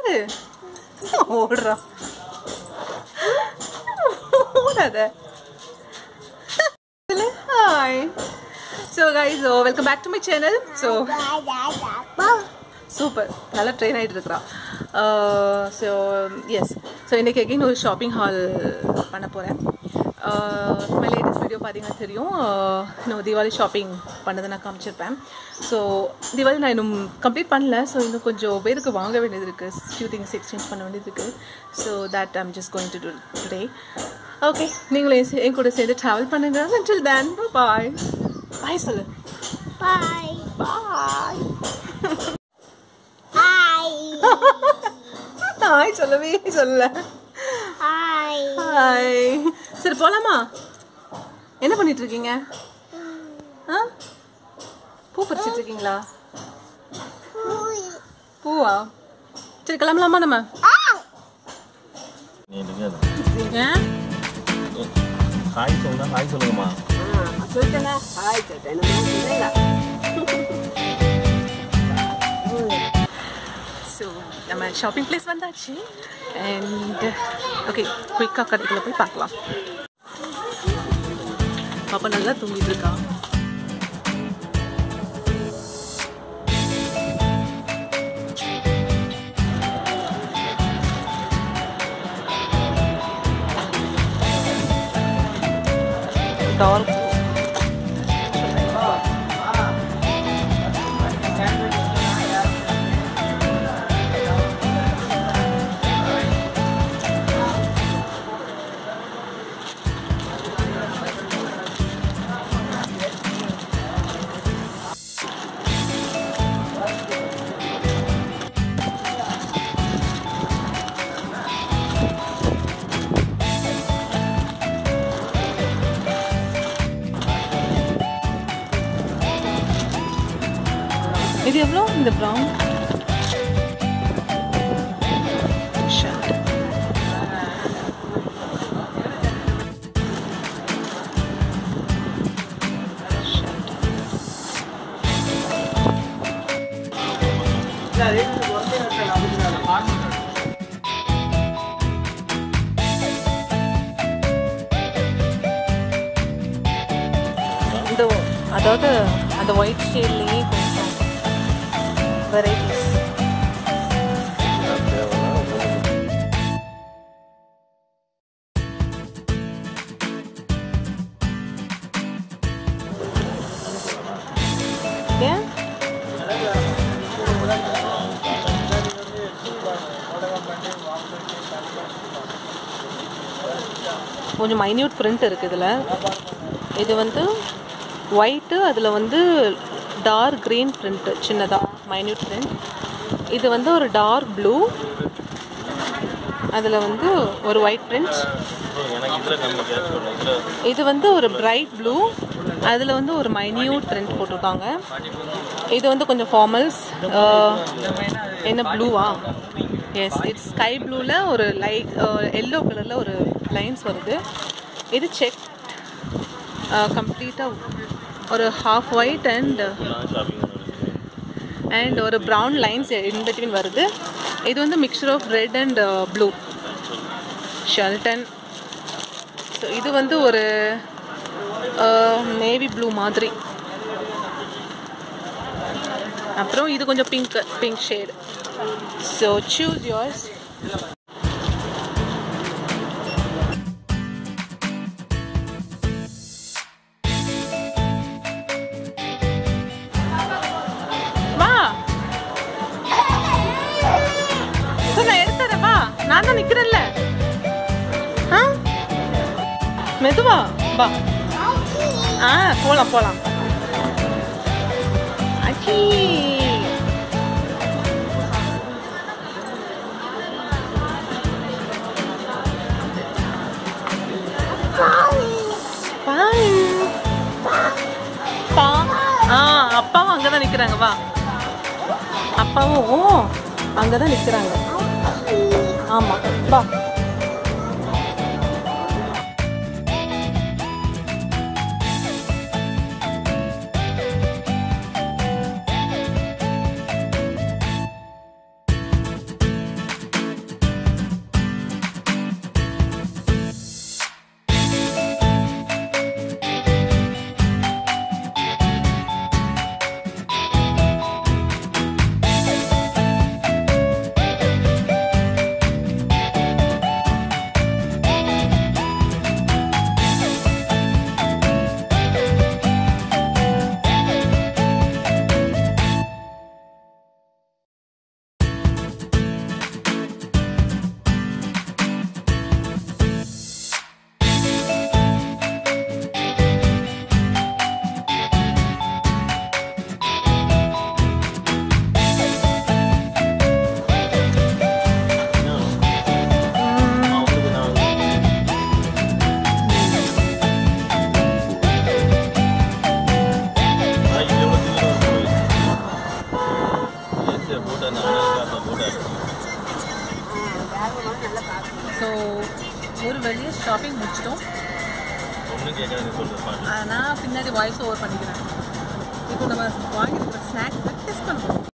யாரு ஓடுறா ஓடாத hi so guys welcome back to my channel so super நல்லா ட்ரெயின் ஆகிட்டு இருக்கிறா ஸோ எஸ் ஸோ இன்றைக்கி அகெயின் ஒரு ஷாப்பிங் ஹால் பண்ண போகிறேன் மை லேட்டஸ்ட் வீடியோ பார்த்தீங்கன்னா தெரியும் uh, இன்னும் தீபாவளி ஷாப்பிங் பண்ணதை நான் காமிச்சிருப்பேன் ஸோ தீபாவளி நான் இன்னும் கம்ப்ளீட் பண்ணல ஸோ இன்னும் கொஞ்சம் பேருக்கு வாங்க வேண்டியது இருக்குது ஃபியூ திங்ஸ் எக்ஸ்சேஞ்ச் பண்ண வேண்டியது இருக்குது so that I'm just going to do today okay நீங்களும் என் சே- என் கூட சேர்ந்து ட்ராவல் பண்ணுங்க until then பாய் பாய் சொல்லு Bye. பாய் Hi. ஹாய் சொல்லவே சொல்லல Hi. ஹாய் சரி போலாமா என்ன பண்ணிட்டு இருக்கீங்க ஆ பூ பறிச்சிட்டு இருக்கீங்களா பூவா சரி கிளம்பலாமா நம்ம நீ இருங்க ஏன் ஹாய் சொல்லுங்க ஹாய் சொல்லுங்கம்மா ஸோ நம்ம ஷாப்பிங் பிளேஸ் வந்தாச்சு அண்ட் ஓகே குயிக்காக கடைக்குள்ள போய் பார்க்கலாம் பாப்பா நல்லா தூங்கிட்டு இருக்கா டார்க் இது எவ்வளோ இந்த ப்ரௌன் ஷர்ட் இந்த அதாவது அந்த ஒயிட் ஷேட்லேயே கொஞ்சம் வெரைட்டிஸ் ஏன் கொஞ்சம் மைன்யூட் பிரிண்ட் இருக்குது இதில் இது வந்து ஒயிட்டு அதில் வந்து டார்க் க்ரீன் பிரிண்ட்டு சின்னதாக மைன்யூட் பிரிண்ட் இது வந்து ஒரு டார்க் ப்ளூ அதில் வந்து ஒரு ஒயிட் பிரிண்ட் எனக்கு இதில் கம்மி கேஸ் சொல்லுங்க இதில் இது வந்து ஒரு பிரைட் ப்ளூ அதில் வந்து ஒரு மைன்யூட் பிரிண்ட் போட்டிருக்காங்க இது வந்து கொஞ்சம் ஃபார்மல்ஸ் என்ன ப்ளூவா எஸ் இட்ஸ் ஸ்கை ப்ளூவில் ஒரு லைட் எல்லோ கலரில் ஒரு லைன்ஸ் வருது இது செக் கம்ப்ளீட்டாக ஒரு half white and shopping and ஒரு ப்ரௌன் லைன்ஸ் இன் பிட்வீன் வருது இது வந்து mixture of red and blue ஷெல்டன் ஸோ இது வந்து ஒரு நேவி ப்ளூ மாதிரி அப்புறம் இது கொஞ்சம் pink pink shade so choose yours வா சரி, நான் எடுத்துறேன் வா நான் தான் நிக்கிறேன்ல ஆ மெதுவா வா ஆ போலாம் போலாம் அச்சி பாய் பா ஆ அப்பாவும் அங்கே தான் நிற்கிறாங்க வா அப்பாவும் அங்கே தான் நிற்கிறாங்க ஆமாம் வா ஸோ ஒரு வெளியே ஷாப்பிங் முடிச்சிட்டோம் ஒன்றும் கேட்காது சொல்லு பாட்டு நான் பின்னாடி வாய்ஸ் ஓவர் பண்ணிக்கிறேன் இப்போ நம்ம வாங்கியிருக்கிற ஸ்நாக்ஸ் டெஸ்ட் பண்ண போகிறோம்